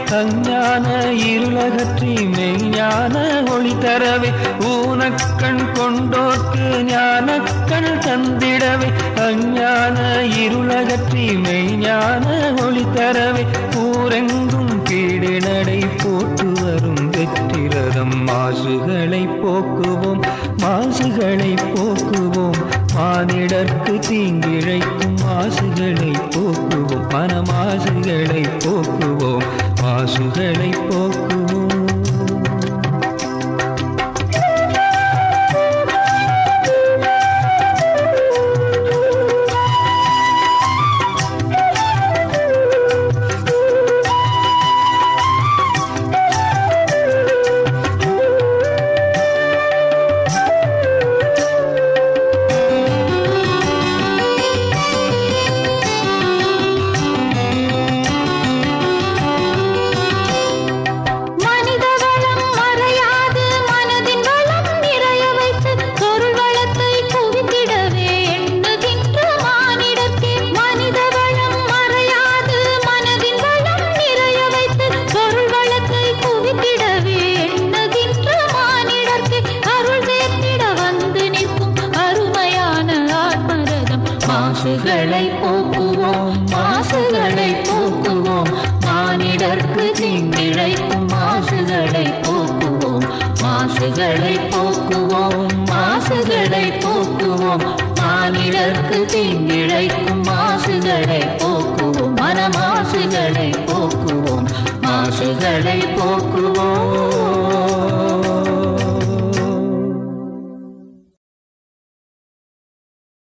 அஞ்ஞான இருளகற்றி மெய்ஞான ஒளி தரவே ஊனக்கண் கொண்டோர்க்கு ஞானக்கண் தந்திடவே அஞ்ஞான இருளகற்றி மெய்ஞான ஒளி தரவே ஊரெங்கும் கீடு நடை போட்டு வரும் வெற்றிரதம் மாசுகளை போக்குவோம் மாசுகளை போக்குவோம் மானிடர்க்கு தீங்கிழைக்கும் மாசுகளை போக்குவோம் மனமாசுகளை போக்குவோம் மாசுகளை போக்குவோம் மனித வளம் மறையாது மனதின் வளம் நிறைய வைத்து பொருள் வளத்தை குவித்திடவே எண்ணுகின்ற மானிடர்க்கே மனித வளம் மறையாது மனதின் வளம் நிறைய வைத்து பொருள் வளத்தை குவித்திடவே எண்ணுகின்ற மானிடர்க்கே அருள் சேர்த்திட வந்து நிற்கும் அருமையான ஆத்மரதம் மாசுகளை போக்குவோம் மாசுகளை போக்குவோம் மானிடர்க்கு தீங்கிழைக்கும் மாசுகளை போக்குவோம் மாசுகளை போக்குவோம் மாசுகளை போக்குவோம் மானிடர்க்கு தீங்கிழைக்கும் மாசுகளை போக்குவோம் மனமாசுகளை போக்குவோம் மாசுகளை போக்குவோம்